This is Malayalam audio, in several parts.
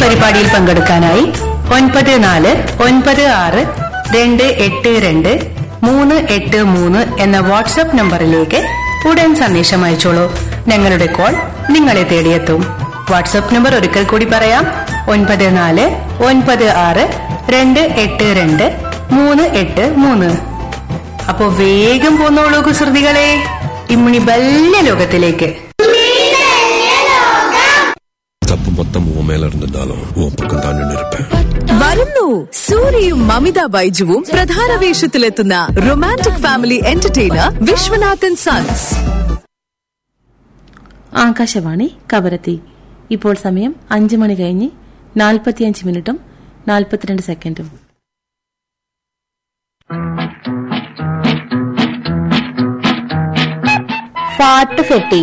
പരിപാടിയിൽ പങ്കെടുക്കാനായി ഒൻപത് നാല് ഒൻപത് ആറ് രണ്ട് എട്ട് രണ്ട് മൂന്ന് എട്ട് മൂന്ന് എന്ന വാട്സ്ആപ്പ് നമ്പറിലേക്ക് ഉടൻ സന്ദേശം അയച്ചോളൂ ഞങ്ങളുടെ കോൾ നിങ്ങളെ തേടിയെത്തും വാട്സ്ആപ്പ് നമ്പർ ഒരിക്കൽ കൂടി പറയാം ഒൻപത് നാല് ഒൻപത് ആറ് രണ്ട് എട്ട് രണ്ട് മൂന്ന് എട്ട് മൂന്ന് അപ്പോ വേഗം പോന്നോളൂ കുസൃതികളെ ഇമ്മിണി ബല്യ ലോകത്തിലേക്ക് தப்பு மொத்தம் உன் மேல இருந்திருந்தாலும் உன் பக்கம் தான் நின்று இருப்பேன் വരുന്നു സൂര്യയും മമിത ബൈജുവും പ്രധാന വേഷത്തിലെത്തുന്ന romantic family entertainer Viswanathan sons Akashvani Kavaratti ഇപ്പോൾ സമയം അഞ്ച് മണി കഴിഞ്ഞ് നാൽപ്പത്തിയഞ്ച് മിനിറ്റും നാൽപ്പത്തിരണ്ട് സെക്കൻഡും ഫാട്ട് ഫെട്ടി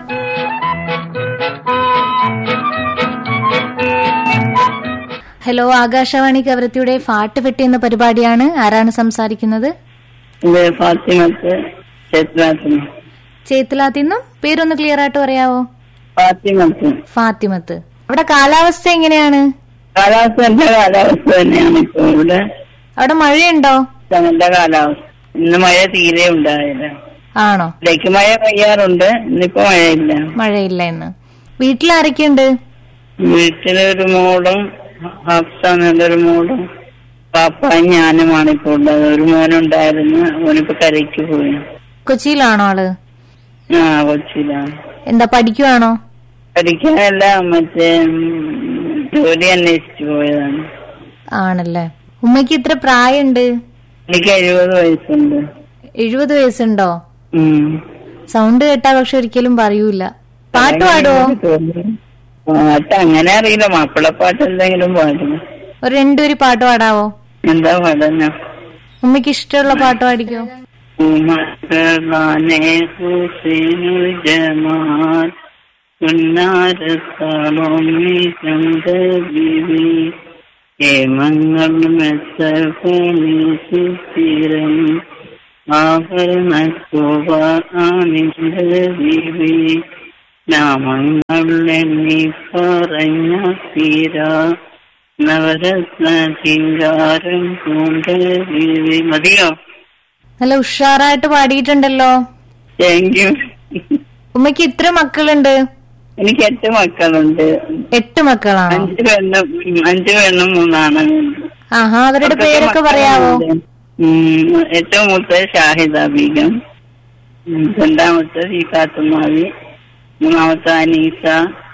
ഹലോ ആകാശവാണി കവരത്തിയുടെ ഫാട്ട് ഫെട്ടി എന്ന പരിപാടിയാണ് ആരാണ് സംസാരിക്കുന്നത് ഇത് ഫാത്തിമത്ത് ചേത്രാത്തിന് ചേത്തിലാത്തിന്നും പേരൊന്ന് ക്ലിയർ ആയിട്ട് പറയാവോ ഫാത്തിമത്ത് ഫാത്തിമത്ത് അവിടെ കാലാവസ്ഥ എങ്ങനെയാണ് കാലാവസ്ഥ നല്ല കാലാവസ്ഥ തന്നെയാണ് ഇപ്പൊ ഇവിടെ അവിടെ മഴയുണ്ടോ നല്ല കാലാവസ്ഥ ഇന്ന് മഴ തീരെ ഉണ്ടായില്ല ആണോ ഇടയ്ക്ക് മഴ പെയ്യാറുണ്ട് ഇന്നിപ്പോ മഴയില്ല മഴയില്ല ഇന്ന് വീട്ടിൽ ആരൊക്കെയുണ്ട് വീട്ടിലൊരു മോളും ഹഫ്സ എന്നൊരു മോളും പാപ്പായും ഞാനുമാണ് ഇപ്പൊ ഉള്ളത് ഒരു മോനുണ്ടായിരുന്നു മോനിപ്പോ കരയ്ക്ക് പോയി കൊച്ചിയിലാണോ ആള് ആ കൊച്ചിയിലാണ് എന്താ പഠിക്കുവാണോ പഠിക്കാനല്ല മറ്റേ ഉം, ജോലി അന്വേഷിച്ചു പോയതാണ് ആണല്ലേ ഉമ്മയ്ക്ക് ഇത്ര പ്രായമുണ്ട് എനിക്ക് എഴുപത് വയസ്സുണ്ട് എഴുപത് വയസ്സുണ്ടോ ഉം. സൗണ്ട് കേട്ടാ പക്ഷെ ഒരിക്കലും പറയൂല പാട്ട് പാടുവോ പാട്ട് അങ്ങനെ അറിയില്ല മാപ്പിളപ്പാട്ട് എന്തെങ്കിലും പാടും ഒരു രണ്ടുപേര് പാട്ട് പാടാവോ എന്താ പാടുന്ന ഉമ്മയ്ക്ക് ഇഷ്ടമുള്ള പാട്ട് പാടിക്കോ ഉമറാനെ ഹുസൈനുൽ ജമാൽ ഉന്നാരത്തോളമി ചന്ദ്രബിവി ഹേമങ്ങൾ മെസ്സഫണി സുസ്ഥിരം ആഭരണ ബിവി നാമങ്ങൾ എണ്ണി പറഞ്ഞ തീര നവരത്ന ചിങ്കാരം പൂണ്ട ബിവി മതിയോ നല്ല ഉഷാറായിട്ട് പാടിയിട്ടുണ്ടല്ലോ താങ്ക് യു ഉമ്മയ്ക്ക് ഇത്ര മക്കളുണ്ട് എനിക്ക് എട്ട് മക്കളുണ്ട് എട്ട് മക്കളാണോ അഞ്ച് പെണ്ണും ഉം, അഞ്ച് പെണ്ണും മൂന്നാണ് ആഹാ അവരുടെ പേരൊക്കെ പറയാവോ ഉം, ഏറ്റവും മൂത്തത് ഷാഹിദ ബീഗം ഉം, രണ്ടാമത്തെ ഈ കാത്തുമാവി മൂന്നാമത്തെ അനീസ